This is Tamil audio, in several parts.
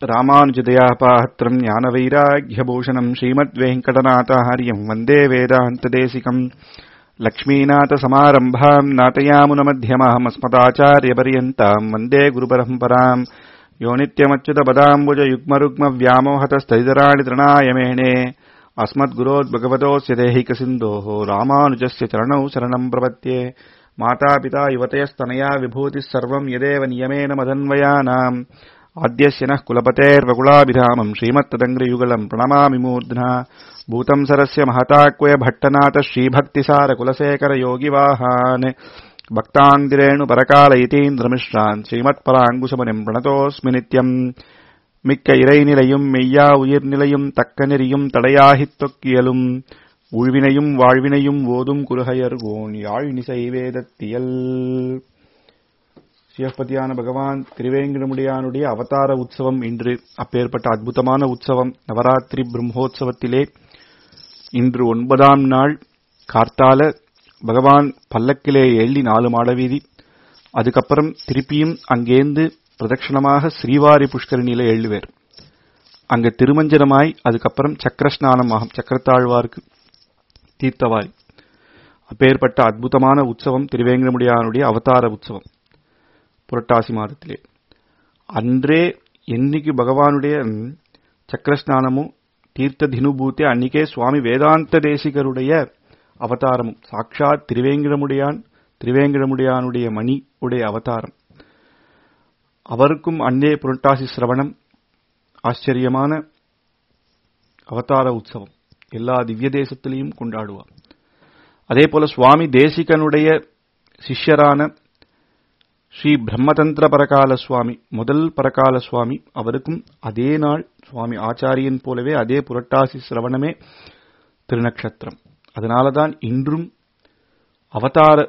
ராமானுஜதயாபாத்திரம் ஞானவைராக்கியபூஷணம் ஸ்ரீமத்வேங்கடநாதாரியம் வந்தே வேதாந்ததேசிகம் லக்ஷ்மீநாதசமாரம்பாம் நாதயாமுனமध्यமாம் अस्मदाचार्यपर्यन्ताम् वन्दे गुरुपरम्पराम् यो नित्यमच्युतपदाम्बुजयुग्मरुग्मव्यामोहतस्तैतराणि तृणाय मेणे अस्मद्गुरोद्भगवतोऽस्य देहिकसिन्धोः रामानुजस्य चरणौ शरणम् प्रपद्ये मातापिता युवतयस्तनया विभूतिः सर्वम् यदेव नियमेन मदन्वयानाम् आद्यस्य नः कुलपतेर्वकुलाभिधामम् श्रीमत्तदङ्ग्रियुगलम् प्रणमामि मूर्ध्ना भूतम् सरस्य महताक्वय भट्टनाथ श्रीभक्तिसारकुलशेखर योगिवाहान् भक्तान्दिरेणु परकालयतीन्द्रमिश्रान् श्रीमत्पराङ्कुशमुनिम् प्रणतोऽस्मि नित्यम् மிக்க இறைநிலையும் மெய்யா உயிர்நிலையும் தக்க நெறியும் தடையாகித் தொக்கியலும் உழ்வினையும் வாழ்வினையும் ஓதும் குருகையர் கோன் யாழ்நிசை வேதத்தியல் சிவபதியான பகவான் திருவேங்கடமுடியானுடைய அவதார உற்சவம் இன்று அப்பேற்பட்ட அற்புதமான உற்சவம் நவராத்திரி பிரம்மோற்சவத்திலே இன்று ஒன்பதாம் நாள் கார்த்தால பகவான் பல்லக்கிலே எள்ளி நாலு மாடவீதி அதுக்கப்புறம் திருப்பியும் அங்கேந்து பிரதட்சணமாக ஸ்ரீவாரி புஷ்கரணியில எழுவேர் அங்க திருமஞ்சனமாய் அதுக்கப்புறம் சக்கரஸ்நானம் ஆகும் சக்கரத்தாழ்வார்க்கு தீர்த்தவாரி அப்பேற்பட்ட அற்புதமான உற்சவம் திருவேங்கடமுடியானுடைய அவதார உற்சவம் புரட்டாசி மாதத்திலே அன்றே என்னைக்கு பகவானுடைய சக்கரஸ்நானமும் தீர்த்த தினுபூத்தி அன்னைக்கே சுவாமி வேதாந்த தேசிகருடைய அவதாரமும் சாட்சாத் திருவேங்கடமுடியான் திருவேங்கடமுடியானுடைய மணி உடைய அவதாரம் அவருக்கும் அன்னே புரட்டாசி சிரவணம் ஆச்சரியமான அவதார உற்சவம் எல்லா திவ்ய தேசத்திலையும் கொண்டாடுவார் அதே போல சுவாமி தேசிகனுடைய சிஷ்யரான ஸ்ரீ பிரம்மதந்திர பரகால சுவாமி முதல் பரகால சுவாமி அவருக்கும் அதே நாள் சுவாமி ஆச்சாரியன் போலவே அதே புரட்டாசி சிரவணமே திருநக்ஷத்திரம் அதனாலதான் இன்றும் அவதார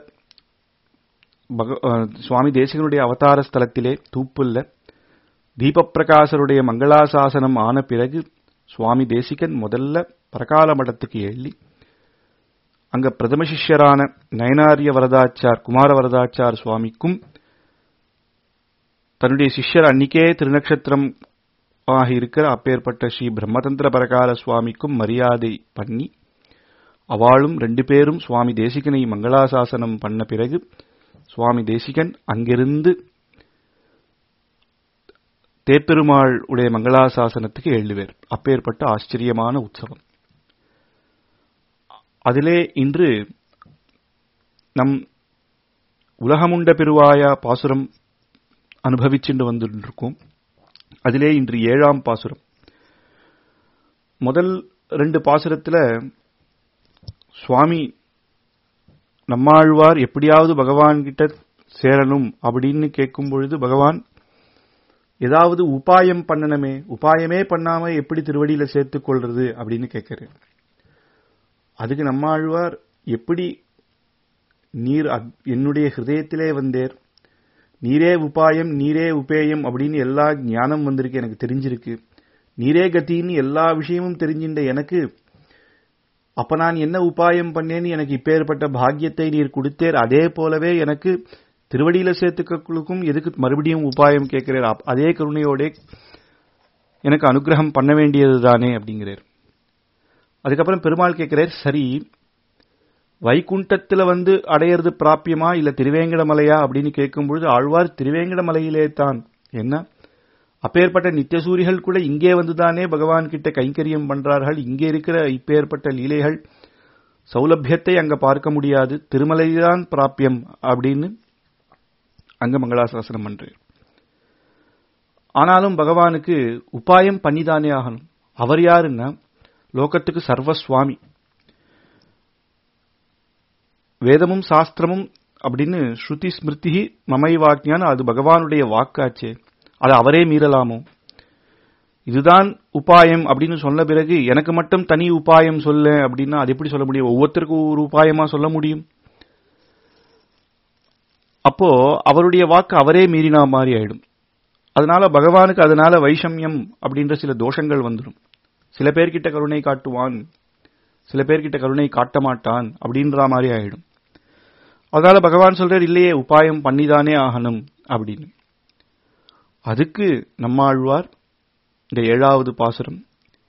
சுவாமி தேசிகனுடைய அவதார ஸ்தலத்திலே தூப்புல்ல தீபப்பிரகாசருடைய மங்களாசாசனம் ஆன பிறகு சுவாமி தேசிகன் முதல்ல பரகால மடத்துக்கு எள்ளி அங்க பிரதம சிஷ்யரான நயனாரிய வரதாச்சார் குமார வரதாச்சார் சுவாமிக்கும் தன்னுடைய சிஷ்யர் அன்னிக்கே திருநக்ஷத்திரம் ஆக இருக்கிற அப்பேற்பட்ட ஸ்ரீ பிரம்மதந்திர பரகால சுவாமிக்கும் மரியாதை பண்ணி அவளும் ரெண்டு பேரும் சுவாமி தேசிகனை மங்களாசாசனம் பண்ண பிறகு சுவாமி தேசிகன் அங்கிருந்து தேப்பெருமாள் உடைய மங்களாசாசனத்துக்கு எழுதுவேர் அப்பேற்பட்ட ஆச்சரியமான உற்சவம் அதிலே இன்று நம் உலகமுண்ட பெருவாயா பாசுரம் அனுபவிச்சுட்டு வந்துருக்கோம் அதிலே இன்று ஏழாம் பாசுரம் முதல் ரெண்டு பாசுரத்துல சுவாமி நம்மாழ்வார் எப்படியாவது பகவான் கிட்ட சேரணும் அப்படின்னு கேட்கும் பொழுது பகவான் ஏதாவது உபாயம் பண்ணணுமே உபாயமே பண்ணாம எப்படி திருவடியில சேர்த்துக் கொள்றது அப்படின்னு கேட்கிறார் அதுக்கு நம்மாழ்வார் எப்படி நீர் என்னுடைய ஹிருதயத்திலே வந்தேர் நீரே உபாயம் நீரே உபேயம் அப்படின்னு எல்லா ஞானம் வந்திருக்கு எனக்கு தெரிஞ்சிருக்கு நீரே கத்தின்னு எல்லா விஷயமும் தெரிஞ்சின்ற எனக்கு அப்ப நான் என்ன உபாயம் பண்ணேன்னு எனக்கு இப்பேற்பட்ட பாக்கியத்தை நீர் கொடுத்தேர் அதே போலவே எனக்கு திருவடியில சேர்த்துக்களுக்கும் எதுக்கு மறுபடியும் உபாயம் கேட்கிறார் அதே கருணையோட எனக்கு அனுகிரகம் பண்ண வேண்டியது தானே அப்படிங்கிறார் அதுக்கப்புறம் பெருமாள் கேட்கிறார் சரி வைகுண்டத்துல வந்து அடையிறது பிராப்பியமா இல்ல திருவேங்கட மலையா அப்படின்னு கேட்கும் பொழுது ஆழ்வார் திருவேங்கட மலையிலே தான் என்ன அப்பேற்பட்ட நித்தியசூரிகள் கூட இங்கே வந்துதானே பகவான் கிட்ட கைங்கரியம் பண்றார்கள் இங்கே இருக்கிற இப்பேற்பட்ட லீலைகள் சௌலபியத்தை அங்க பார்க்க முடியாது திருமலைதான் பிராப்பியம் அப்படின்னு அங்க மங்களாசாசனம் பண்றார் ஆனாலும் பகவானுக்கு உபாயம் பண்ணிதானே ஆகணும் அவர் யாருன்னா லோகத்துக்கு சர்வஸ்வாமி வேதமும் சாஸ்திரமும் அப்படின்னு ஸ்ருதி ஸ்மிருதி மமை வாக்கியான்னு அது பகவானுடைய வாக்காச்சே அது அவரே மீறலாமோ இதுதான் உபாயம் அப்படின்னு சொன்ன பிறகு எனக்கு மட்டும் தனி உபாயம் சொல்ல அப்படின்னா அது எப்படி சொல்ல முடியும் ஒவ்வொருத்தருக்கும் ஒரு உபாயமா சொல்ல முடியும் அப்போ அவருடைய வாக்கு அவரே மீறினா மாதிரி ஆயிடும் அதனால பகவானுக்கு அதனால வைஷமியம் அப்படின்ற சில தோஷங்கள் வந்துடும் சில பேர்கிட்ட கருணை காட்டுவான் சில பேர்கிட்ட கருணை காட்ட மாட்டான் அப்படின்ற மாதிரி ஆயிடும் அதனால பகவான் சொல்றார் இல்லையே உபாயம் பண்ணிதானே ஆகணும் அப்படின்னு அதுக்கு நம்மாழ்வார் இந்த ஏழாவது பாசுரம்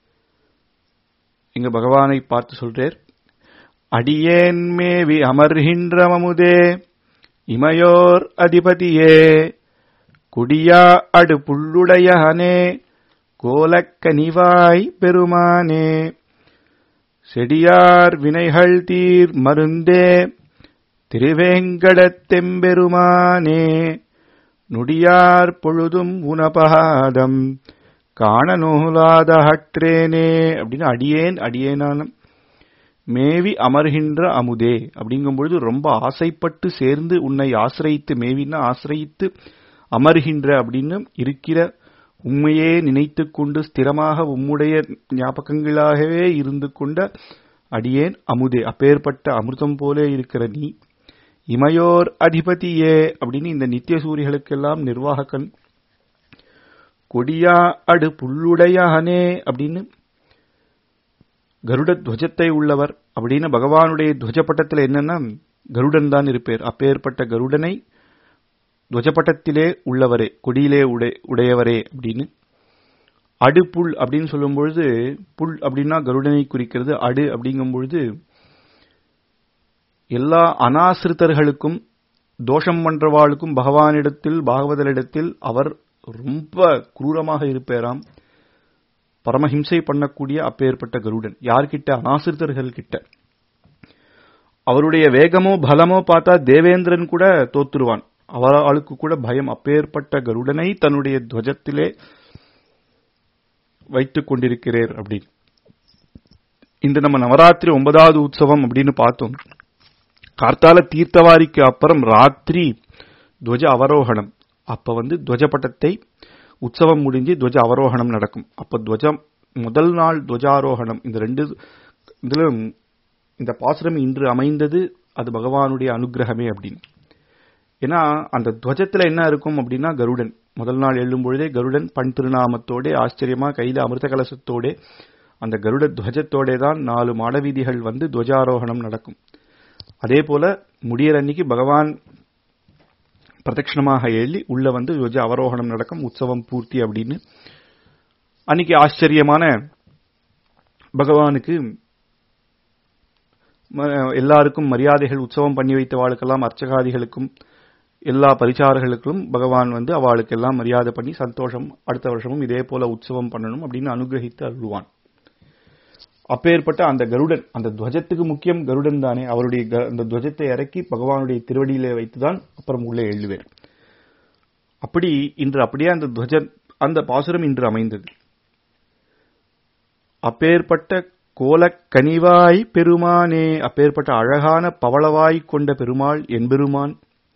இங்க பகவானை பார்த்து சொல்றார் அடியேன் மேவி அமர்கின்ற மமுதே இமையோர் அதிபதியே குடியா அடு புள்ளுடையனே கோலக்கனிவாய் பெருமானே செடியார் வினைகள் தீர் மருந்தே திருவேங்கடத்தெம்பெருமானே நுடியார் பொழுதும் உனபகாதம் காண நூலாத அற்றேனே அப்படின்னு அடியேன் அடியேனான மேவி அமர்கின்ற அமுதே அப்படிங்கும் பொழுது ரொம்ப ஆசைப்பட்டு சேர்ந்து உன்னை ஆசிரியித்து மேவின்னா ஆசிரியித்து அமர்கின்ற அப்படின்னு இருக்கிற உண்மையே நினைத்து கொண்டு ஸ்திரமாக உம்முடைய ஞாபகங்களாகவே இருந்து கொண்ட அடியேன் அமுதே அப்பேற்பட்ட அமிர்தம் போலே இருக்கிற நீ இமையோர் அதிபதியே அப்படின்னு இந்த நித்திய சூரிகளுக்கெல்லாம் நிர்வாகக்கன் கொடியா அடு புல்லுடையானே அப்படின்னு கருட துவஜத்தை உள்ளவர் அப்படின்னு பகவானுடைய துவஜப்பட்டத்தில் என்னன்னா கருடன் தான் இருப்பேர் அப்பேற்பட்ட கருடனை துவஜப்பட்டத்திலே உள்ளவரே கொடியிலே உடையவரே அப்படின்னு அடு புல் அப்படின்னு சொல்லும் பொழுது புல் அப்படின்னா கருடனை குறிக்கிறது அடு அப்படிங்கும் பொழுது எல்லா அனாசிரித்தர்களுக்கும் தோஷம் பண்றவாளுக்கும் பகவானிடத்தில் பாகவதரிடத்தில் அவர் ரொம்ப குரூரமாக இருப்பேராம் பரமஹிம்சை பண்ணக்கூடிய அப்பேற்பட்ட கருடன் யார்கிட்ட அனாசிரித்தர்கள் கிட்ட அவருடைய வேகமோ பலமோ பார்த்தா தேவேந்திரன் கூட தோத்துருவான் அவளுக்கு கூட பயம் அப்பேற்பட்ட கருடனை தன்னுடைய துவஜத்திலே வைத்துக் கொண்டிருக்கிறேர் அப்படின்னு இந்த நம்ம நவராத்திரி ஒன்பதாவது உற்சவம் அப்படின்னு பார்த்தோம் கார்த்தால தீர்த்தவாரிக்கு அப்புறம் ராத்திரி துவஜ அவரோகணம் அப்ப வந்து துவஜப்பட்டத்தை உற்சவம் முடிஞ்சு துவஜ அவரோகணம் நடக்கும் அப்ப துவஜம் முதல் நாள் துவஜாரோகணம் இந்த ரெண்டு இதுல இந்த பாசுரம் இன்று அமைந்தது அது பகவானுடைய அனுகிரகமே அப்படின்னு ஏன்னா அந்த துவஜத்துல என்ன இருக்கும் அப்படின்னா கருடன் முதல் நாள் எழும் பொழுதே கருடன் பண் திருநாமத்தோட ஆச்சரியமா கையில அமிர்த கலசத்தோட அந்த கருட துவஜத்தோட தான் நாலு மாடவீதிகள் வந்து துவஜாரோகணம் நடக்கும் அதே போல முடியற அன்னைக்கு பகவான் பிரதட்சணமாக எழுதி உள்ள வந்து துவஜ அவரோகணம் நடக்கும் உற்சவம் பூர்த்தி அப்படின்னு அன்னைக்கு ஆச்சரியமான பகவானுக்கு எல்லாருக்கும் மரியாதைகள் உற்சவம் பண்ணி வைத்த வாழ்க்கெல்லாம் அர்ச்சகாதிகளுக்கும் எல்லா பரிசாரர்களுக்கும் பகவான் வந்து அவளுக்கெல்லாம் மரியாதை பண்ணி சந்தோஷம் அடுத்த வருஷமும் இதே போல உற்சவம் பண்ணணும் அப்படின்னு அனுகிரகித்து அருள்வான் அப்பேற்பட்ட அந்த கருடன் அந்த துவஜத்துக்கு முக்கியம் கருடன் தானே அவருடைய அந்த துவஜத்தை இறக்கி பகவானுடைய திருவடியிலே வைத்துதான் அப்புறம் உள்ளே எழுதுவேர் அப்படி இன்று அப்படியே அந்த துவஜ அந்த பாசுரம் இன்று அமைந்தது அப்பேற்பட்ட கோலக்கனிவாய் பெருமானே அப்பேற்பட்ட அழகான பவளவாய் கொண்ட பெருமாள் என்பெருமான்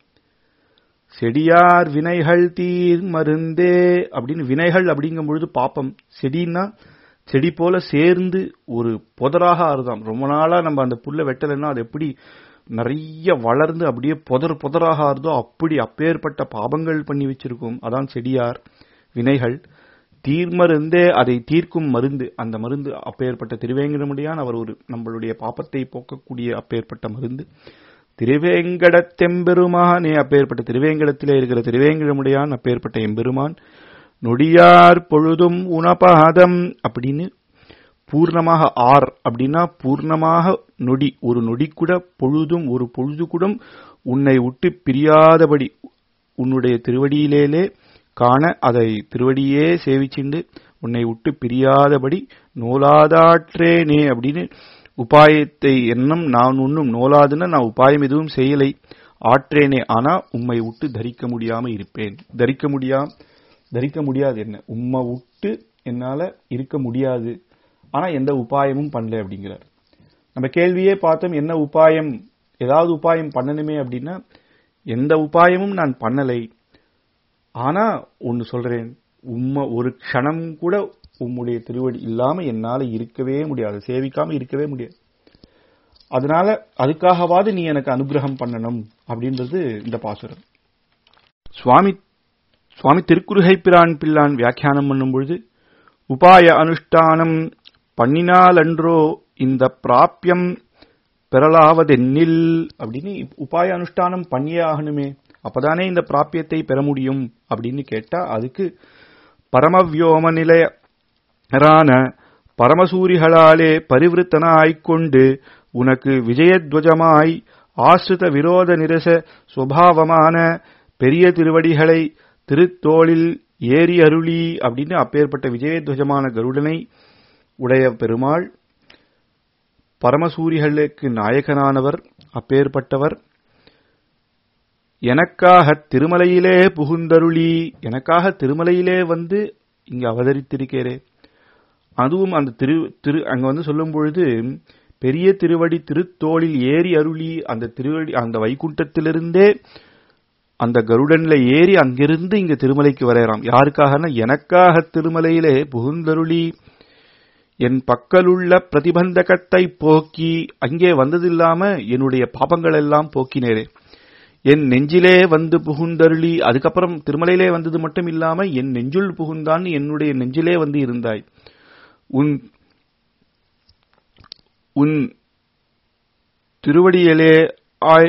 செடியார் வினைகள் தீர் மருந்தே அப்படின்னு வினைகள் அப்படிங்கும் பொழுது பாப்பம் செடின்னா செடி போல சேர்ந்து ஒரு புதராக ஆறுதாம் ரொம்ப நாளா நம்ம அந்த புல்ல வெட்டலைன்னா அது எப்படி நிறைய வளர்ந்து அப்படியே புதர் புதராக ஆறுதோ அப்படி அப்பேற்பட்ட பாபங்கள் பண்ணி வச்சிருக்கும் அதான் செடியார் வினைகள் தீர்மருந்தே அதை தீர்க்கும் மருந்து அந்த மருந்து அப்பேற்பட்ட திருவேங்கடமுடியான் அவர் ஒரு நம்மளுடைய பாப்பத்தை போக்கக்கூடிய அப்பேற்பட்ட மருந்து திருவேங்கடத்தெம்பெருமானே அப்பேற்பட்ட திருவேங்கடத்திலே இருக்கிற திருவேங்கடமுடையான் அப்பேற்பட்ட எம்பெருமான் நொடியார் பொழுதும் உணபாதம் அப்படின்னு பூர்ணமாக ஆர் அப்படின்னா பூர்ணமாக நொடி ஒரு நொடி கூட பொழுதும் ஒரு பொழுது கூட உன்னை விட்டு பிரியாதபடி உன்னுடைய திருவடியிலேலே காண அதை திருவடியே சேவிச்சுண்டு உன்னை விட்டு பிரியாதபடி நோலாதாற்றேனே அப்படின்னு உபாயத்தை எண்ணம் நான் ஒன்னும் நோலாதுன்னா நான் உபாயம் எதுவும் செய்யலை ஆற்றேனே ஆனா உம்மை விட்டு தரிக்க முடியாம இருப்பேன் தரிக்க முடியாம தரிக்க முடியாது என்ன உம்மை விட்டு என்னால இருக்க முடியாது ஆனா எந்த உபாயமும் பண்ணல அப்படிங்கிறார் நம்ம கேள்வியே பார்த்தோம் என்ன உபாயம் ஏதாவது உபாயம் பண்ணணுமே அப்படின்னா எந்த உபாயமும் நான் பண்ணலை ஆனா ஒன்னு சொல்றேன் உண்மை ஒரு க்ஷணம் கூட உம்முடைய திருவடி இல்லாம என்னால இருக்கவே முடியாது சேவிக்காம இருக்கவே முடியாது அதனால அதுக்காகவாது நீ எனக்கு அனுகிரகம் பண்ணணும் அப்படின்றது இந்த பாசுரம் சுவாமி சுவாமி திருக்குறுகை பிரான் பிள்ளான் வியாக்கியானம் பண்ணும் பொழுது உபாய அனுஷ்டானம் பண்ணினாலன்றோ இந்த பிராப்பியம் பெறலாவதென்னில் அப்படின்னு உபாய அனுஷ்டானம் பண்ணியே ஆகணுமே அப்பதானே இந்த பிராப்பியத்தை பெற முடியும் அப்படின்னு கேட்டா அதுக்கு பரமவியோம நிலைய ரான பரமசூரிகளாலே பரிவிருத்தனாய்க் கொண்டு உனக்கு விஜயத்வஜமாய் ஆசிரித விரோத நிரச சுபாவமான பெரிய திருவடிகளை திருத்தோளில் ஏறி அருளி அப்படின்னு அப்பேற்பட்ட விஜயத்வஜமான கருடனை உடைய பெருமாள் பரமசூரிகளுக்கு நாயகனானவர் அப்பேற்பட்டவர் எனக்காக திருமலையிலே புகுந்தருளி எனக்காக திருமலையிலே வந்து இங்கு அவதரித்திருக்கிறே அதுவும் அந்த திரு திரு அங்க வந்து சொல்லும் பொழுது பெரிய திருவடி திருத்தோளில் ஏறி அருளி அந்த திருவடி அந்த வைகுண்டத்திலிருந்தே அந்த கருடன்ல ஏறி அங்கிருந்து இங்க திருமலைக்கு வரையறாம் யாருக்காகனா எனக்காக திருமலையிலே புகுந்தருளி என் பக்கலுள்ள பிரதிபந்தகத்தை போக்கி அங்கே வந்ததில்லாம என்னுடைய பாபங்கள் எல்லாம் போக்கினேரே என் நெஞ்சிலே வந்து புகுந்தருளி அதுக்கப்புறம் திருமலையிலே வந்தது மட்டும் இல்லாம என் நெஞ்சுள் புகுந்தான் என்னுடைய நெஞ்சிலே வந்து இருந்தாய் உன் உன் திருவடியிலே ஆய்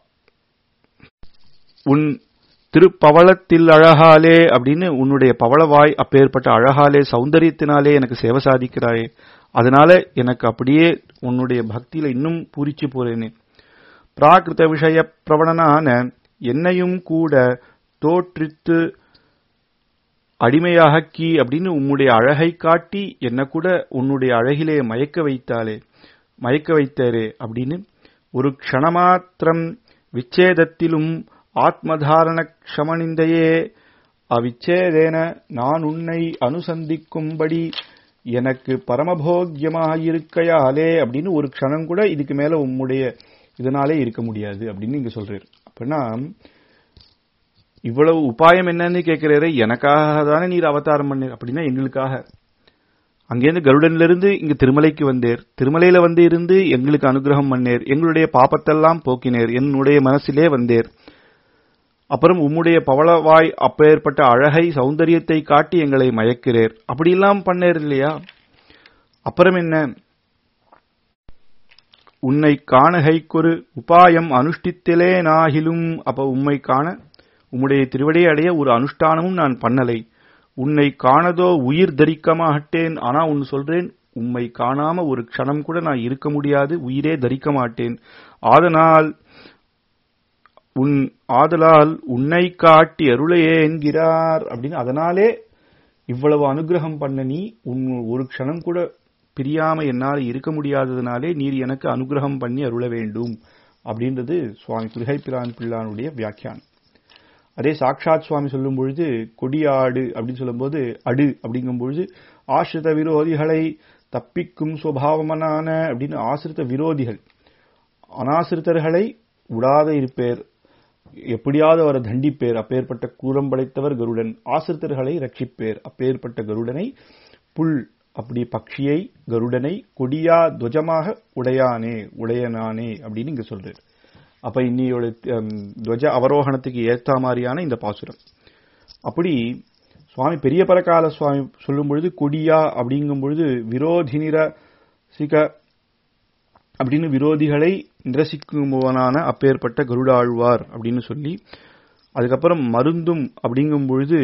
உன் திருப்பவளத்தில் அழகாலே அப்படின்னு உன்னுடைய பவளவாய் அப்பேற்பட்ட அழகாலே சௌந்தரியத்தினாலே எனக்கு சேவை சாதிக்கிறாயே அதனால எனக்கு அப்படியே உன்னுடைய பக்தியில இன்னும் பூரிச்சு போறேனே பிராகிருத விஷய பிரவணனான என்னையும் கூட தோற்றித்து அடிமையாக்கி அப்படின்னு உன்னுடைய அழகை காட்டி என்ன கூட உன்னுடைய அழகிலே மயக்க வைத்தாலே மயக்க வைத்தாரே அப்படின்னு ஒரு க்ஷணமாத்திரம் விச்சேதத்திலும் ஆத்மதாரண க்ஷமனிந்தையே அவிச்சேதேன நான் உன்னை அனுசந்திக்கும்படி எனக்கு பரமபோக்கியமாயிருக்கையாலே அப்படின்னு ஒரு க்ஷணம் கூட இதுக்கு மேல உம்முடைய இதனாலே இருக்க முடியாது அப்படின்னு இங்க சொல்றாரு அப்படின்னா இவ்வளவு உபாயம் என்னன்னு கேட்கிறாரு எனக்காக தானே நீர் அவதாரம் பண்ணீர் அப்படின்னா எங்களுக்காக அங்கேருந்து கருடன்ல இருந்து இங்க திருமலைக்கு வந்தேர் திருமலையில வந்து இருந்து எங்களுக்கு அனுகிரகம் பண்ணேர் எங்களுடைய பாப்பத்தெல்லாம் போக்கினேர் என்னுடைய மனசிலே வந்தேர் அப்புறம் உம்முடைய பவளவாய் அப்பேற்பட்ட அழகை சௌந்தரியத்தை காட்டி எங்களை மயக்கிறேர் அப்படியெல்லாம் பண்ணேர் இல்லையா அப்புறம் என்ன உன்னை காணகைக்கொரு உபாயம் அனுஷ்டித்திலே நாகிலும் அப்ப உம்மை காண உம்முடைய திருவடியை அடைய ஒரு அனுஷ்டானமும் நான் பண்ணலை உன்னை காணதோ உயிர் தரிக்க மாட்டேன் ஆனா உன் சொல்றேன் உம்மை காணாம ஒரு க்ஷணம் கூட நான் இருக்க முடியாது உயிரே தரிக்க மாட்டேன் ஆதனால் உன் ஆதலால் உன்னை காட்டி அருளையே என்கிறார் அப்படின்னு அதனாலே இவ்வளவு அனுகிரகம் பண்ண நீ உன் ஒரு க்ஷணம் கூட பிரியாம என்னால் இருக்க முடியாததுனாலே நீர் எனக்கு அனுகிரகம் பண்ணி அருள வேண்டும் அப்படின்றது சுவாமி புரிகை பிரான் பிள்ளானுடைய வியாக்கியானம் அதே சாக்ஷாத் சுவாமி சொல்லும் பொழுது கொடியாடு அப்படின்னு சொல்லும்போது அடு அப்படிங்கும் பொழுது ஆசிரித விரோதிகளை தப்பிக்கும் சுவாவமனான அப்படின்னு ஆசிரித்த விரோதிகள் அனாசிரித்தர்களை விடாத இருப்பேர் எப்படியாவது அவரை தண்டிப்பேர் அப்பேற்பட்ட கூறம் படைத்தவர் கருடன் ஆசிரித்தர்களை ரட்சிப்பேர் அப்பேற்பட்ட கருடனை புல் அப்படி பக்ஷியை கருடனை கொடியா துவஜமாக உடையானே உடையனானே அப்படின்னு இங்க சொல்றாரு அப்ப இன்னையோட துவஜ அவரோகணத்துக்கு ஏத்த மாதிரியான இந்த பாசுரம் அப்படி சுவாமி பெரிய பரகால சுவாமி சொல்லும் பொழுது கொடியா அப்படிங்கும் பொழுது விரோதினிர சிக அப்படின்னு விரோதிகளை நிரசிக்கும்பவனான அப்பேற்பட்ட கருடாழ்வார் அப்படின்னு சொல்லி அதுக்கப்புறம் மருந்தும் அப்படிங்கும் பொழுது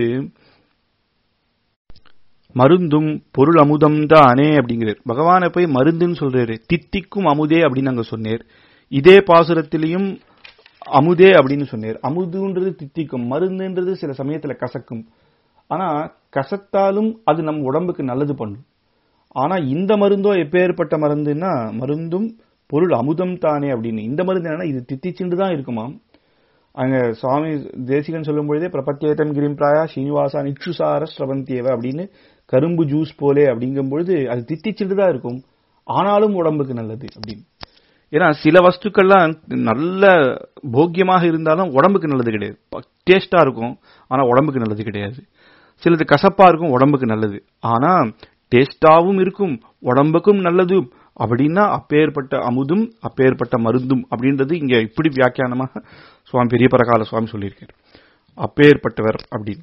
மருந்தும் பொருள் அமுதம் தானே அப்படிங்கிறார் பகவானை போய் மருந்துன்னு சொல்றாரு தித்திக்கும் அமுதே அப்படின்னு அங்க சொன்னேர் இதே பாசுரத்திலையும் அமுதே அப்படின்னு சொன்னார் அமுதுன்றது தித்திக்கும் மருந்துன்றது சில சமயத்துல கசக்கும் ஆனா கசத்தாலும் அது நம்ம உடம்புக்கு நல்லது பண்ணும் ஆனா இந்த மருந்தோ எப்பேற்பட்ட மருந்துன்னா மருந்தும் பொருள் அமுதம் தானே அப்படின்னு இந்த மருந்து என்னன்னா இது தித்திச்சுண்டு தான் இருக்குமாம் அங்க சுவாமி தேசிகன் சொல்லும் பொழுதே பிரபத்தியேதம் கிரிம்பிராயா ஸ்ரீனிவாசா நிக்ஷுசார ஸ்ரவந்தியவ அப்படின்னு கரும்பு ஜூஸ் போலே அப்படிங்கும் பொழுது அது தித்திச்சுட்டு தான் இருக்கும் ஆனாலும் உடம்புக்கு நல்லது அப்படின்னு ஏன்னா சில வஸ்துக்கள்லாம் நல்ல போக்கியமாக இருந்தாலும் உடம்புக்கு நல்லது கிடையாது டேஸ்டா இருக்கும் ஆனா உடம்புக்கு நல்லது கிடையாது சிலது கசப்பா இருக்கும் உடம்புக்கு நல்லது ஆனா டேஸ்டாவும் இருக்கும் உடம்புக்கும் நல்லது அப்படின்னா அப்பேற்பட்ட அமுதும் அப்பேற்பட்ட மருந்தும் அப்படின்றது இங்க இப்படி வியாக்கியானமாக சுவாமி பெரிய பரகால சுவாமி சொல்லியிருக்கார் அப்பேற்பட்டவர் அப்படின்னு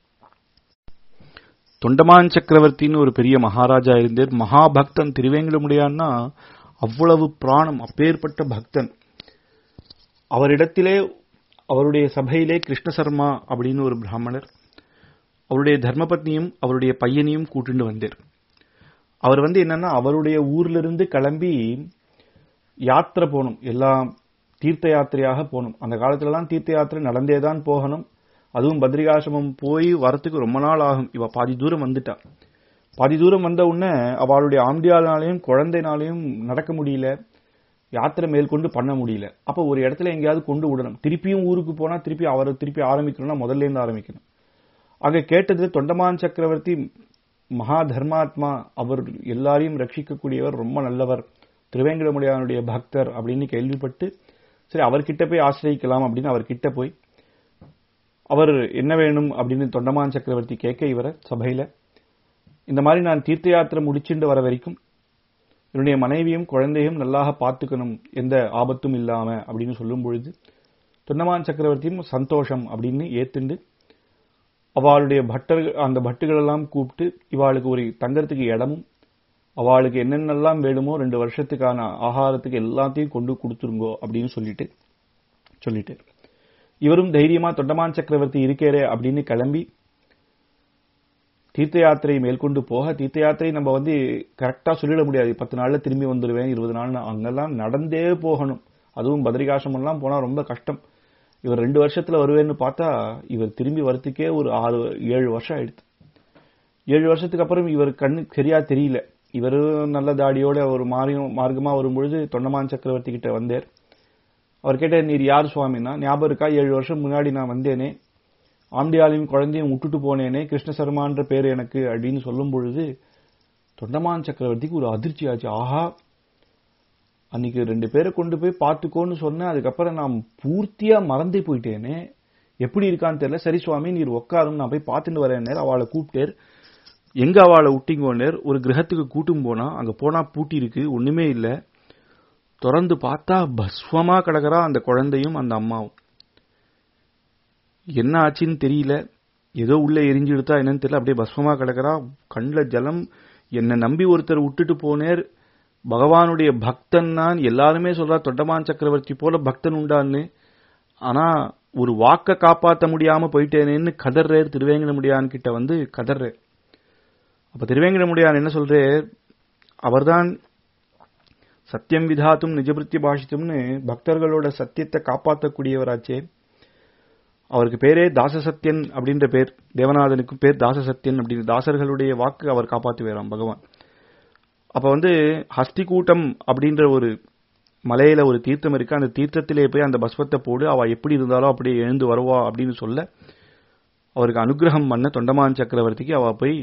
தொண்டமான் சக்கரவர்த்தின்னு ஒரு பெரிய மகாராஜா இருந்தார் மகாபக்தன் திருவேங்கடமுடியான்னா அவ்வளவு பிராணம் அப்பேற்பட்ட பக்தன் அவரிடத்திலே அவருடைய சபையிலே கிருஷ்ணசர்மா அப்படின்னு ஒரு பிராமணர் அவருடைய தர்மபத்னியும் அவருடைய பையனையும் கூட்டிட்டு வந்தார் அவர் வந்து என்னன்னா அவருடைய ஊர்ல இருந்து கிளம்பி யாத்திரை போகணும் எல்லாம் தீர்த்த யாத்திரையாக போகணும் அந்த காலத்துல எல்லாம் தீர்த்த யாத்திரை நடந்தே தான் போகணும் அதுவும் பத்ரிகாசிரமம் போய் வரத்துக்கு ரொம்ப நாள் ஆகும் இவ பாதி தூரம் வந்துட்டா பாதி தூரம் வந்த உடனே அவளுடைய ஆம்பியானாலையும் குழந்தைனாலையும் நடக்க முடியல யாத்திரை மேற்கொண்டு பண்ண முடியல அப்ப ஒரு இடத்துல எங்கேயாவது கொண்டு விடணும் திருப்பியும் ஊருக்கு போனா திருப்பி அவரை திருப்பி ஆரம்பிக்கணும்னா முதல்ல இருந்து ஆரம்பிக்கணும் ஆக கேட்டது தொண்டமான் சக்கரவர்த்தி மகா தர்மாத்மா அவர் எல்லாரையும் ரட்சிக்கக்கூடியவர் ரொம்ப நல்லவர் திருவேங்கடமுடியானுடைய பக்தர் அப்படின்னு கேள்விப்பட்டு சரி அவர்கிட்ட போய் ஆசிரியக்கலாம் அப்படின்னு அவர்கிட்ட போய் அவர் என்ன வேணும் அப்படின்னு தொண்டமான் சக்கரவர்த்தி கேட்க இவரை சபையில இந்த மாதிரி நான் தீர்த்த யாத்திரை முடிச்சுட்டு வர வரைக்கும் என்னுடைய மனைவியும் குழந்தையும் நல்லாக பார்த்துக்கணும் எந்த ஆபத்தும் இல்லாம அப்படின்னு சொல்லும் பொழுது தொண்டமான் சக்கரவர்த்தியும் சந்தோஷம் அப்படின்னு ஏத்துண்டு அவளுடைய பட்டர் அந்த பட்டுகள் எல்லாம் கூப்பிட்டு இவாளுக்கு ஒரு தங்கறதுக்கு இடமும் அவளுக்கு என்னென்னலாம் வேணுமோ ரெண்டு வருஷத்துக்கான ஆகாரத்துக்கு எல்லாத்தையும் கொண்டு கொடுத்துருங்கோ அப்படின்னு சொல்லிட்டு சொல்லிட்டு இவரும் தைரியமா தொண்டமான் சக்கரவர்த்தி இருக்கேரே அப்படின்னு கிளம்பி தீர்த்த யாத்திரை மேற்கொண்டு போக தீர்த்த யாத்திரை நம்ம வந்து கரெக்டா சொல்லிட முடியாது பத்து நாள்ல திரும்பி வந்துடுவேன் இருபது நாள் அங்கெல்லாம் நடந்தே போகணும் அதுவும் பத்ரிகாசம் எல்லாம் போனா ரொம்ப கஷ்டம் இவர் ரெண்டு வருஷத்துல வருவேன்னு பார்த்தா இவர் திரும்பி வரத்துக்கே ஒரு ஆறு ஏழு வருஷம் ஆயிடுது ஏழு வருஷத்துக்கு அப்புறம் இவர் கண்ணு சரியா தெரியல இவரு நல்ல தாடியோட ஒரு மாறியும் மார்க்கமா வரும்பொழுது தொண்டமான் சக்கரவர்த்தி கிட்ட வந்தார் அவர் கேட்ட நீர் யார் சுவாமின்னா ஞாபகம் இருக்கா ஏழு வருஷம் முன்னாடி நான் வந்தேனே ஆண்டியாலையும் குழந்தையும் விட்டுட்டு போனேனே கிருஷ்ண சர்மான்ற பேர் எனக்கு அப்படின்னு சொல்லும் பொழுது தொண்டமான் சக்கரவர்த்திக்கு ஒரு அதிர்ச்சி ஆச்சு ஆஹா அன்னைக்கு ரெண்டு பேரை கொண்டு போய் பார்த்துக்கோன்னு சொன்னேன் அதுக்கப்புறம் நான் பூர்த்தியா மறந்தே போயிட்டேனே எப்படி இருக்கான்னு தெரியல சரி சுவாமி நீர் உட்காரும் நான் போய் பார்த்துட்டு வரேன் அவளை கூப்பிட்டேர் எங்க அவளை விட்டிங்கோனர் ஒரு கிரகத்துக்கு கூட்டும் போனா அங்க போனா பூட்டி இருக்கு ஒண்ணுமே இல்ல திறந்து பார்த்தா பஸ்வமா கிடக்குறா அந்த குழந்தையும் அந்த அம்மாவும் என்ன ஆச்சுன்னு தெரியல ஏதோ உள்ள எரிஞ்சு எடுத்தா என்னன்னு தெரியல அப்படியே பஸ்வமா கிடக்குறா கண்ணுல ஜலம் என்ன நம்பி ஒருத்தர் விட்டுட்டு போனேர் பகவானுடைய பக்தன் நான் எல்லாருமே சொல்றா தொண்டமான் சக்கரவர்த்தி போல பக்தன் உண்டான்னு ஆனா ஒரு வாக்க காப்பாத்த முடியாம போயிட்டேனேன்னு கதர்றார் திருவேங்கடமுடியான் கிட்ட வந்து கதர்றார் அப்ப திருவேங்கடமுடியான் என்ன சொல்றார் அவர்தான் சத்தியம் விதாத்தும் நிஜபிருத்தி பாஷித்தும்னு பக்தர்களோட சத்தியத்தை காப்பாற்றக்கூடியவராச்சே அவருக்கு பேரே தாசசத்தியன் அப்படின்ற பேர் தேவநாதனுக்கும் பேர் தாசசத்தியன் அப்படின்னு தாசர்களுடைய வாக்கு அவர் காப்பாற்றுவாராம் பகவான் அப்ப வந்து ஹஸ்திகூட்டம் அப்படின்ற ஒரு மலையில ஒரு தீர்த்தம் இருக்கு அந்த தீர்த்தத்திலே போய் அந்த பஸ்வத்தை போடு அவ எப்படி இருந்தாலும் அப்படியே எழுந்து வருவா அப்படின்னு சொல்ல அவருக்கு அனுகிரகம் பண்ண தொண்டமான் சக்கரவர்த்திக்கு அவ போய்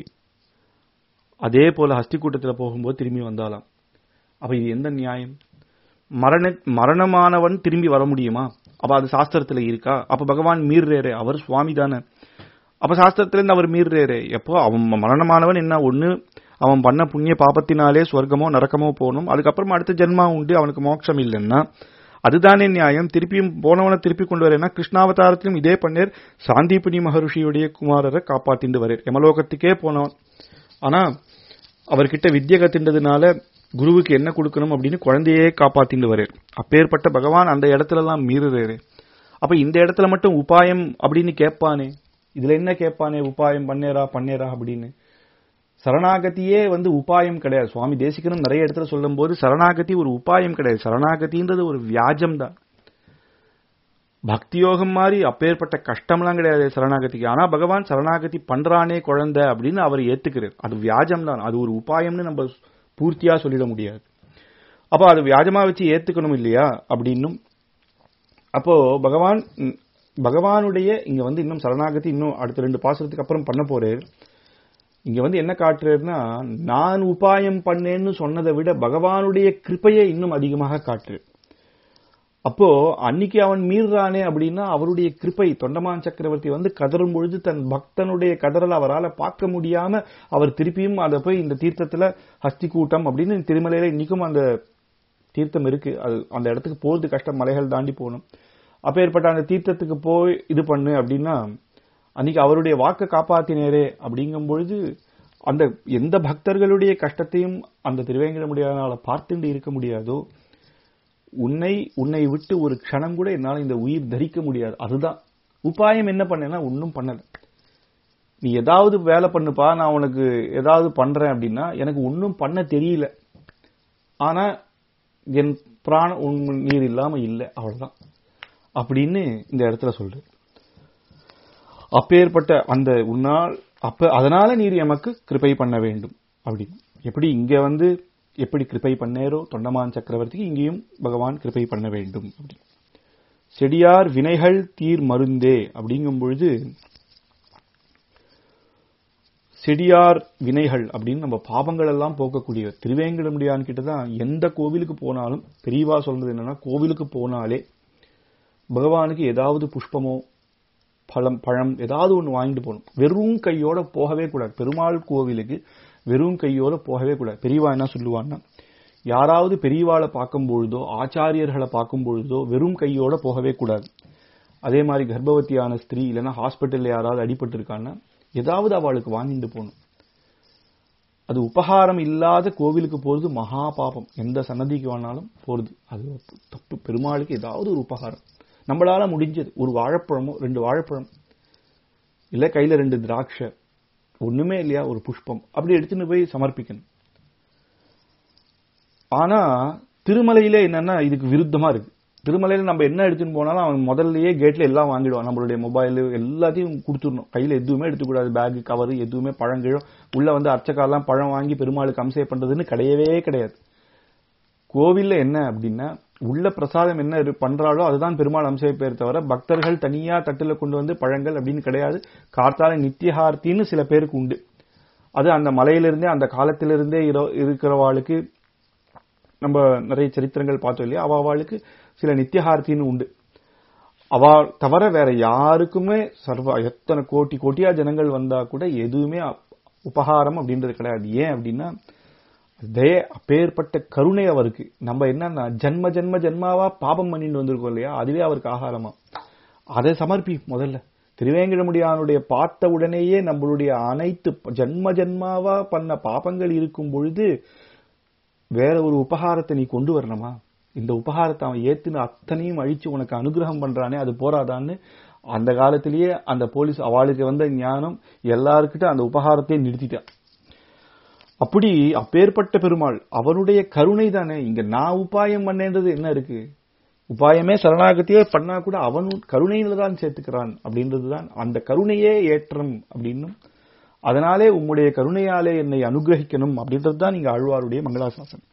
அதே போல ஹஸ்திகூட்டத்துல போகும்போது திரும்பி வந்தாலாம் அப்ப இது எந்த நியாயம் மரண மரணமானவன் திரும்பி வர முடியுமா அப்ப அது சாஸ்திரத்துல இருக்கா அப்ப பகவான் மீறுறாரு அவர் சுவாமி தானே அப்ப சாஸ்திரத்துல இருந்து அவர் மீறுறாரு எப்போ அவன் மரணமானவன் என்ன ஒண்ணு அவன் பண்ண புண்ணிய பாபத்தினாலே சொர்க்கமோ நரக்கமோ போகணும் அதுக்கப்புறம் அடுத்த ஜென்மா உண்டு அவனுக்கு மோட்சம் இல்லைன்னா அதுதானே நியாயம் திருப்பியும் போனவனை திருப்பி கொண்டு வரேன்னா கிருஷ்ணாவதாரத்திலும் இதே பண்ணேர் சாந்திபுனி மகர்ஷியுடைய குமாரரை காப்பாத்திண்டு வரேர் யமலோகத்துக்கே போனவன் ஆனா அவர்கிட்ட வித்திய கத்துன்றதுனால குருவுக்கு என்ன கொடுக்கணும் அப்படின்னு குழந்தையே காப்பாத்திண்டு வரேர் அப்பேற்பட்ட பகவான் அந்த இடத்துல எல்லாம் மீறுறாரு அப்ப இந்த இடத்துல மட்டும் உபாயம் அப்படின்னு கேட்பானே இதுல என்ன கேட்பானே உபாயம் பண்ணேரா பண்ணேரா அப்படின்னு சரணாகதியே வந்து உபாயம் கிடையாது சுவாமி தேசிகனும் நிறைய இடத்துல சொல்லும் போது சரணாகதி ஒரு உபாயம் கிடையாது சரணாகதின்றது ஒரு வியாஜம் தான் பக்தி யோகம் மாதிரி அப்பேற்பட்ட கஷ்டம்லாம் கிடையாது சரணாகதிக்கு ஆனா பகவான் சரணாகதி பண்றானே குழந்தை அப்படின்னு அவர் ஏத்துக்கிறார் அது வியாஜம் தான் அது ஒரு உபாயம்னு நம்ம பூர்த்தியா சொல்லிட முடியாது அப்போ அது வியாஜமா வச்சு ஏத்துக்கணும் இல்லையா அப்படின்னும் அப்போ பகவான் பகவானுடைய இங்க வந்து இன்னும் சரணாகதி இன்னும் அடுத்த ரெண்டு பாசத்துக்கு அப்புறம் பண்ண போறேன் இங்க வந்து என்ன காட்டுறாருன்னா நான் உபாயம் பண்ணேன்னு சொன்னதை விட பகவானுடைய கிருப்பையை இன்னும் அதிகமாக காட்டுரு அப்போ அன்னைக்கு அவன் மீறானே அப்படின்னா அவருடைய கிருப்பை தொண்டமான் சக்கரவர்த்தி வந்து கதறும் பொழுது தன் பக்தனுடைய கதறல் அவரால் பார்க்க முடியாம அவர் திருப்பியும் அதை போய் இந்த தீர்த்தத்துல ஹஸ்தி கூட்டம் அப்படின்னு திருமலையில இன்னைக்கும் அந்த தீர்த்தம் இருக்கு அது அந்த இடத்துக்கு போறது கஷ்டம் மலைகள் தாண்டி போகணும் அப்பேற்பட்ட அந்த தீர்த்தத்துக்கு போய் இது பண்ணு அப்படின்னா அன்னைக்கு அவருடைய வாக்க காப்பாத்தினரே அப்படிங்கும் பொழுது அந்த எந்த பக்தர்களுடைய கஷ்டத்தையும் அந்த திருவேங்கடமுடியாதனால பார்த்துட்டு இருக்க முடியாதோ உன்னை உன்னை விட்டு ஒரு க்ஷணம் கூட என்னால் இந்த உயிர் தரிக்க முடியாது அதுதான் உபாயம் என்ன பண்ணேன்னா ஒன்னும் பண்ணல நீ ஏதாவது வேலை பண்ணுப்பா நான் உனக்கு ஏதாவது பண்றேன் அப்படின்னா எனக்கு ஒன்றும் பண்ண தெரியல ஆனா என் பிராண உன் நீர் இல்லாம இல்லை அவ்வளவுதான் அப்படின்னு இந்த இடத்துல சொல்ற அப்பேற்பட்ட அந்த உன்னால் அப்ப அதனால நீர் எமக்கு கிருபை பண்ண வேண்டும் அப்படின்னு எப்படி இங்க வந்து எப்படி கிருபை பண்ணேரோ தொண்டமான் சக்கரவர்த்திக்கு இங்கேயும் பகவான் கிருபை பண்ண வேண்டும் அப்படி செடியார் வினைகள் தீர் மருந்தே அப்படிங்கும் பொழுது செடியார் வினைகள் அப்படின்னு நம்ம பாவங்கள் எல்லாம் போக்கக்கூடிய திருவேங்கடமுடியான் கிட்ட தான் எந்த கோவிலுக்கு போனாலும் பெரியவா சொல்றது என்னன்னா கோவிலுக்கு போனாலே பகவானுக்கு ஏதாவது புஷ்பமோ பழம் பழம் ஏதாவது ஒன்று வாங்கிட்டு போகணும் வெறும் கையோட போகவே கூடாது பெருமாள் கோவிலுக்கு வெறும் கையோட போகவே கூடாது பெரியவா என்ன சொல்லுவான்னா யாராவது பெரியவாளை பார்க்கும் பொழுதோ ஆச்சாரியர்களை பார்க்கும் பொழுதோ வெறும் கையோட போகவே கூடாது அதே மாதிரி கர்ப்பவதியான ஸ்திரீ இல்லைன்னா ஹாஸ்பிட்டல்ல யாராவது அடிபட்டு இருக்கான்னா ஏதாவது அவளுக்கு வாங்கிட்டு போகணும் அது உபகாரம் இல்லாத கோவிலுக்கு போறது மகா பாபம் எந்த சன்னதிக்கு வேணாலும் போறது அது தப்பு பெருமாளுக்கு ஏதாவது ஒரு உபகாரம் நம்மளால முடிஞ்சது ஒரு வாழைப்பழமோ ரெண்டு வாழைப்பழம் இல்ல கையில ரெண்டு திராட்சை ஒண்ணுமே இல்லையா ஒரு புஷ்பம் அப்படி எடுத்துன்னு போய் சமர்ப்பிக்கணும் ஆனா திருமலையில என்னன்னா இதுக்கு விருத்தமா இருக்கு திருமலையில நம்ம என்ன எடுத்துன்னு போனாலும் அவன் முதல்லயே கேட்ல எல்லாம் வாங்கிடுவான் நம்மளுடைய மொபைல் எல்லாத்தையும் கொடுத்துடணும் கையில எதுவுமே எடுத்துக்கூடாது பேக் கவர் எதுவுமே பழங்கிழம் உள்ள வந்து அர்ச்சக்காலாம் பழம் வாங்கி பெருமாளுக்கு அம்சை பண்றதுன்னு கிடையவே கிடையாது கோவில்ல என்ன அப்படின்னா உள்ள பிரசாதம் என்ன பண்றாளோ அதுதான் பெருமாள் அம்சை பேர் தவிர பக்தர்கள் தனியா தட்டுல கொண்டு வந்து பழங்கள் அப்படின்னு கிடையாது கார்த்தால நித்தியஹார்த்தின்னு சில பேருக்கு உண்டு அது அந்த மலையிலிருந்தே அந்த காலத்திலிருந்தே இருக்கிறவாளுக்கு நம்ம நிறைய சரித்திரங்கள் பார்த்தோம் இல்லையா அவாவாளுக்கு சில நித்தியஹார்த்தின்னு உண்டு அவா தவிர வேற யாருக்குமே சர்வ எத்தனை கோட்டி கோட்டியா ஜனங்கள் வந்தா கூட எதுவுமே உபகாரம் அப்படின்றது கிடையாது ஏன் அப்படின்னா அதே அப்பேற்பட்ட கருணை அவருக்கு நம்ம என்னன்னா ஜன்ம ஜன்ம ஜன்மாவா பாபம் பண்ணிட்டு வந்திருக்கோம் இல்லையா அதுவே அவருக்கு ஆகாரமா அதை சமர்ப்பி முதல்ல திருவேங்கடமுடியானுடைய பார்த்த உடனேயே நம்மளுடைய அனைத்து ஜன்ம ஜன்மாவா பண்ண பாபங்கள் இருக்கும் பொழுது வேற ஒரு உபகாரத்தை நீ கொண்டு வரணுமா இந்த உபகாரத்தை அவன் ஏத்துன்னு அத்தனையும் அழிச்சு உனக்கு அனுகிரகம் பண்றானே அது போராதான்னு அந்த காலத்திலேயே அந்த போலீஸ் அவளுக்கு வந்த ஞானம் எல்லாருக்கிட்ட அந்த உபகாரத்தையே நிறுத்திட்டான் அப்படி அப்பேற்பட்ட பெருமாள் அவனுடைய கருணை தானே இங்க நான் உபாயம் பண்ணேன்றது என்ன இருக்கு உபாயமே சரணாகத்தியே பண்ணா கூட அவன் கருணையில தான் சேர்த்துக்கிறான் அப்படின்றது தான் அந்த கருணையே ஏற்றம் அப்படின்னும் அதனாலே உம்முடைய கருணையாலே என்னை அனுகிரகிக்கணும் அப்படின்றது தான் இங்க ஆழ்வாருடைய மங்களாசாசனம்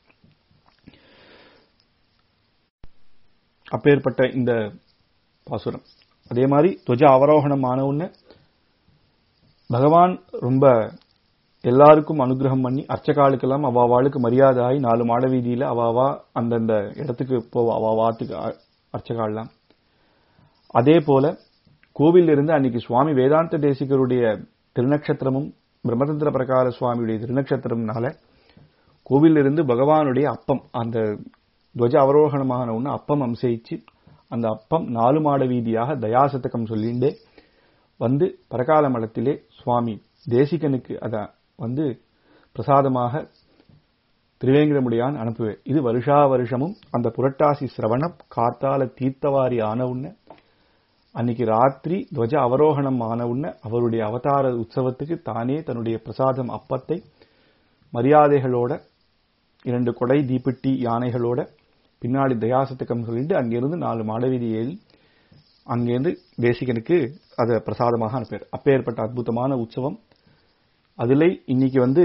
அப்பேற்பட்ட இந்த பாசுரம் அதே மாதிரி துவஜ அவரோகணம் ஆன உடனே பகவான் ரொம்ப எல்லாருக்கும் அனுகிரகம் பண்ணி அர்ச்சகாலுக்கெல்லாம் அவாவாளுக்கு மரியாதை ஆகி நாலு மாட வீதியில அவாவா அந்தந்த இடத்துக்கு போவா அவாவாத்துக்கு அர்ச்சகாலாம் அதே போல கோவில் இருந்து அன்னைக்கு சுவாமி வேதாந்த தேசிகருடைய திருநக்ஷத்திரமும் பிரம்மதந்திர பிரகார சுவாமியுடைய திருநக்ஷத்திரம்னால கோவில் இருந்து பகவானுடைய அப்பம் அந்த துவஜ அவரோகணமான ஒன்று அப்பம் அம்சயிச்சு அந்த அப்பம் நாலு மாட வீதியாக தயாசதகம் சொல்லிண்டே வந்து பரகால மடத்திலே சுவாமி தேசிகனுக்கு அத வந்து பிரசாதமாக திருவேங்கடமுடியான் அனுப்புவேன் இது வருஷா வருஷமும் அந்த புரட்டாசி சிரவணம் காத்தால தீர்த்தவாரி ஆன உடனே அன்னைக்கு ராத்திரி துவஜ அவரோகணம் ஆன உடனே அவருடைய அவதார உற்சவத்துக்கு தானே தன்னுடைய பிரசாதம் அப்பத்தை மரியாதைகளோட இரண்டு கொடை தீப்பெட்டி யானைகளோட பின்னாடி தயாசத்துக்கம் சொல்லிட்டு அங்கிருந்து நாலு மாடவீதி ஏறி அங்கேருந்து தேசிகனுக்கு அதை பிரசாதமாக அனுப்பார் அப்பேற்பட்ட அற்புதமான உற்சவம் அதில் இன்னைக்கு வந்து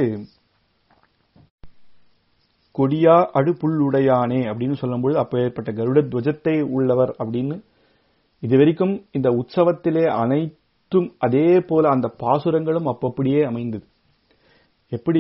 கொடியா அடுப்புள்ளுடையானே அப்படின்னு சொல்லும்போது அப்பேற்பட்ட கருட துவஜத்தை உள்ளவர் அப்படின்னு இது வரைக்கும் இந்த உற்சவத்திலே அனைத்தும் அதே போல அந்த பாசுரங்களும் அப்பப்படியே அமைந்தது எப்படி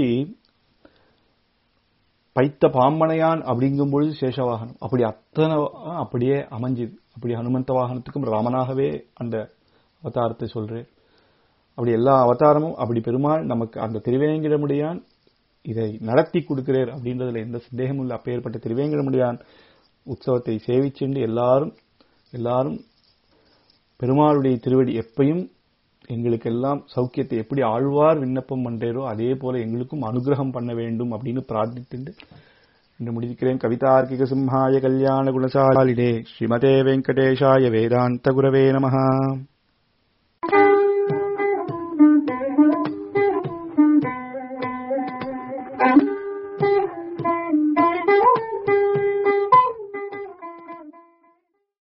பைத்த பாம்பனையான் அப்படிங்கும் பொழுது சேஷவாகனம் அப்படி அத்தனை அப்படியே அமைஞ்சுது அப்படி ஹனுமந்த வாகனத்துக்கும் ராமனாகவே அந்த அவதாரத்தை சொல்றேன் அப்படி எல்லா அவதாரமும் அப்படி பெருமாள் நமக்கு அந்த திருவேங்கிடமுடியான் இதை நடத்தி கொடுக்கிறார் அப்படின்றதுல எந்த சந்தேகமும் இல்லை அப்பேற்பட்ட திருவேங்கிடமுடியான் உற்சவத்தை சேவிச்சுண்டு எல்லாரும் எல்லாரும் பெருமாளுடைய திருவடி எப்பையும் எங்களுக்கெல்லாம் சௌக்கியத்தை எப்படி ஆழ்வார் விண்ணப்பம் பண்றேரோ அதே போல எங்களுக்கும் அனுகிரகம் பண்ண வேண்டும் அப்படின்னு பிரார்த்தித்துண்டு என்று முடிக்கிறேன் கவிதார்க்கிக சிம்ஹாய கல்யாண குணசாலிடே ஸ்ரீமதே வெங்கடேஷாய வேதாந்த குரவே நமஹா